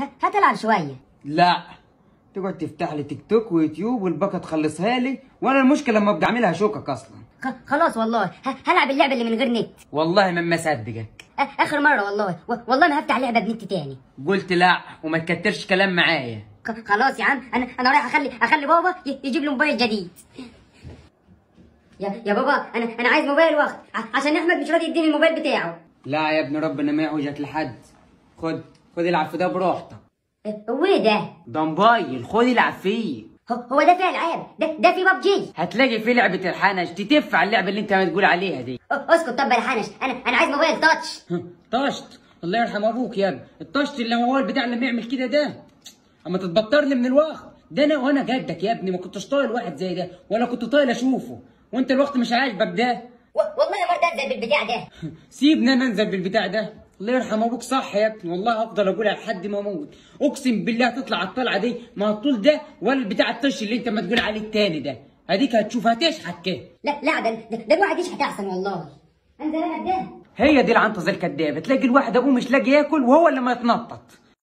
هتلعب شويه لا تقعد تفتح لي تيك توك ويوتيوب والباقه تخلصها لي وانا المشكله لما ابدا اعملها شوكك اصلا خ- خلاص والله ه- هلعب اللعبه اللي من غير نت والله ما مصدقك آ- اخر مره والله و- والله ما هفتح لعبه بنت تاني قلت لا وما تكترش كلام معايا خ- خلاص يا عم انا انا رايح اخلي اخلي بابا ي- يجيب له موبايل جديد يا يا بابا انا انا عايز موبايل واخد ع- عشان احمد مش راضي يديني الموبايل بتاعه لا يا ابن ربنا ما يعوجك لحد خد خد العب في ده براحتك إيه، هو ايه ده ده موبايل خد العب فيه هو هو ده فيه العاب ده ده فيه ببجي هتلاقي في لعبة الحنش تتفع اللعبة اللي انت بتقول عليها دي اسكت طب بلا حنش انا انا عايز موبايل تاتش طشت الله يرحم ابوك يا ابني الطشت اللي هو البتاع اللي بيعمل كده ده اما تتبطر لي من الوقت ده انا وانا جدك يا ابني ما كنتش طايل واحد زي ده ولا كنت طايل اشوفه وانت الوقت مش عاجبك ده و- والله ما رضيت انزل بالبتاع ده سيبني انا انزل بالبتاع ده الله يرحم ابوك صح يا ابني والله افضل اقولها لحد ما اموت اقسم بالله هتطلع الطلعه دي ما الطول ده ولا بتاع الطش اللي انت ما تقول عليه التاني ده هديك هتشوف هتشحت كده لا لا ده ده, ده الواحد يشحت احسن والله انزل انا قدام هي دي العنطزه الكدابه تلاقي الواحد ابوه مش لاقي ياكل وهو اللي ما يتنطط